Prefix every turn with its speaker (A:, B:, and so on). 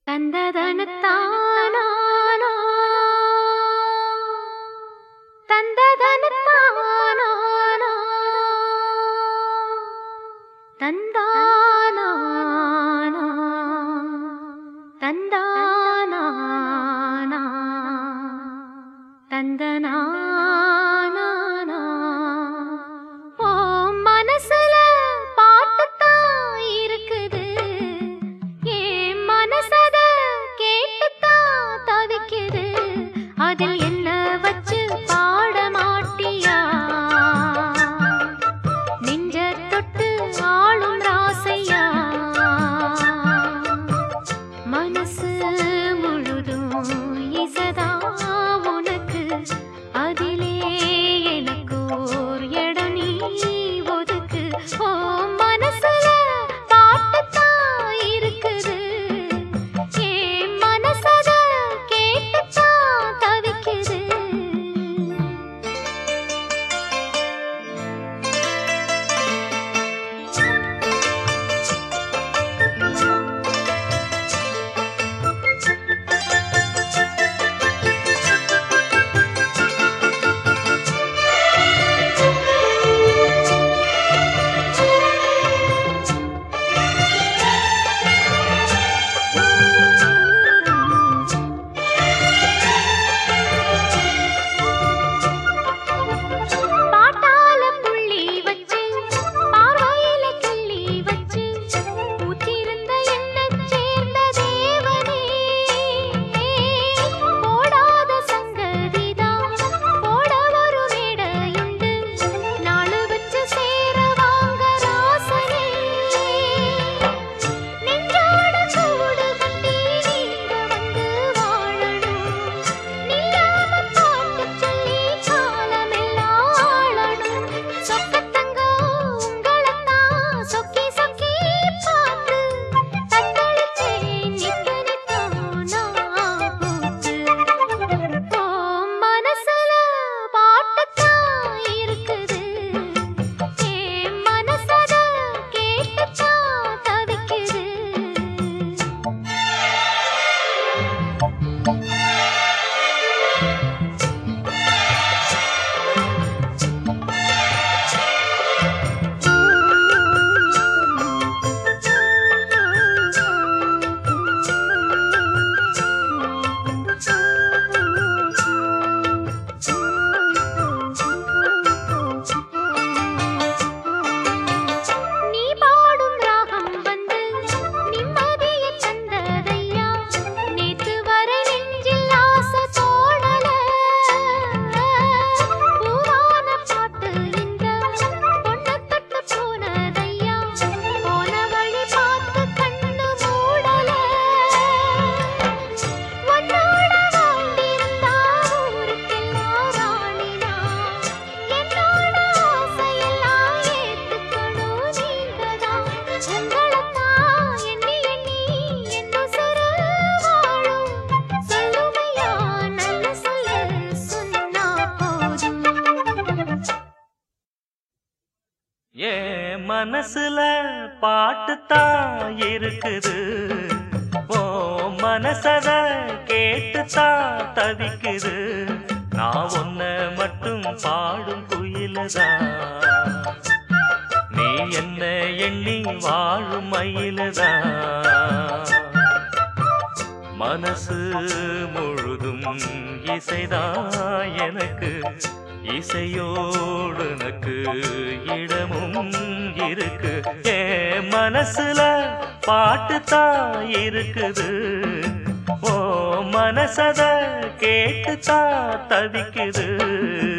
A: தந்ததனத்தானா தந்ததனத்தானா தந்தானா தந்தானா தந்தனா ஓ மனசுல பாட்டுத்தான் இருக்குது ஏன் மனசத கேட்டுத்தான் தவிக்குது அதில் என்ன வச்சு பாட மாட்டியா நெஞ்ச தொட்டு ஆளும் ராசையா மனசு முழுதும் இசதா உனக்கு அதிலே எனக்கு ஓர் இடம் நீ ஒதுக்கு ஓ மனசுல பாட்டுத்தான் இருக்குது ஏன் மனசத கேட்டுத்தான் தவிக்குது பாட்டால புள்ளி வச்சு பார்வையில கிள்ளி வச்சு பூத்திருந்த என்னைச் சேர்ந்த தேவனே போடாத சங்கதிதான் போட ஒரு மேடையுண்டு நாளு வச்சு சேர வாங்க ராசனே நெஞ்சோட கூடு கட்டி நீங்க வந்து வாழணும் நில்லாம பாட்டு சொல்லி காலமெல்லாம் ஆளணும் சொக்கத்தங்கம் உங்களத்தான் சொக்கி சொக்கி பார்த்து தத்தளிச்சேன் நித்த நித்தம் நான் பூத்து ஓ மனசுல பாட்டுத்தான் இருக்குது ஏன் மனசத கேட்டுத்தான் தவிக்குது நீ பாடும் ராகம் வந்து நிம்மதியை தந்ததையா நேத்து வரை நெஞ்சில் ஆசை தோணல பூவான பாட்டு இந்த பொண்ணு தொட்டு போனதையா போன வழி பார்த்து கண்ணு மூடல உன்னோட வாழ்ந்திருந்தா ஊருக்கெல்லாம் ராணினா என்னோட ஆசையெல்லாம் ஏத்துக்கணும் நீங்கதான் உங்களைத்தான் எண்ணி எண்ணி என்ன சுரு வாழும் சொல்லுமையா நல்ல சொல்லு சொன்னா போதும்
B: ஏ மனசுல பாட்டுத்தான் இருக்குது ஓ மனசத கேட்டுத்தான் தவிக்குது நான் ஒன்ன மட்டும் பாடும் குயிலதான் நீ என்ன எண்ணி வாழும் மயிலதான் மனசு முழுதும் இசைதான் எனக்கு இசையோடு எனக்கு இடமும் இருக்கு ஏ மனசுல பாட்டு தான் இருக்குது ஓ மனசத கேட்டு தான் தவிக்குது